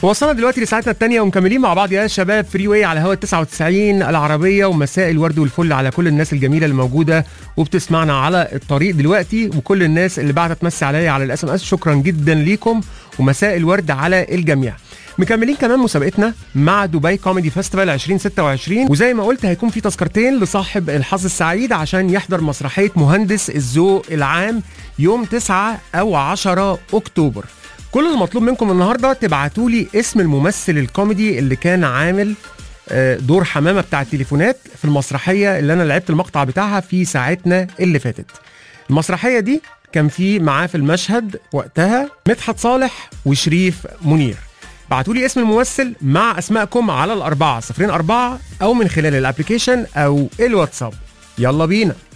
وصلنا دلوقتي لساعتنا الثانية ومكملين مع بعض يا شباب فري واي على هوا 99 العربية ومساء الورد والفل على كل الناس الجميلة اللي موجودة وبتسمعنا على الطريق دلوقتي وكل الناس اللي بعتت تمسي عليا على الاس ام اس شكرا جدا ليكم ومساء الورد على الجميع. مكملين كمان مسابقتنا مع دبي كوميدي فيستيفال 2026 وزي ما قلت هيكون في تذكرتين لصاحب الحظ السعيد عشان يحضر مسرحيه مهندس الذوق العام يوم 9 او 10 اكتوبر. كل المطلوب منكم النهارده تبعتوا لي اسم الممثل الكوميدي اللي كان عامل آه، دور حمامه بتاع التليفونات في المسرحيه اللي انا لعبت المقطع بتاعها في ساعتنا اللي فاتت. المسرحيه دي كان في معاه في المشهد وقتها مدحت صالح وشريف منير. بعتوا لي اسم الممثل مع اسمائكم على الاربعه صفرين اربعه او من خلال الابلكيشن او الواتساب. يلا بينا.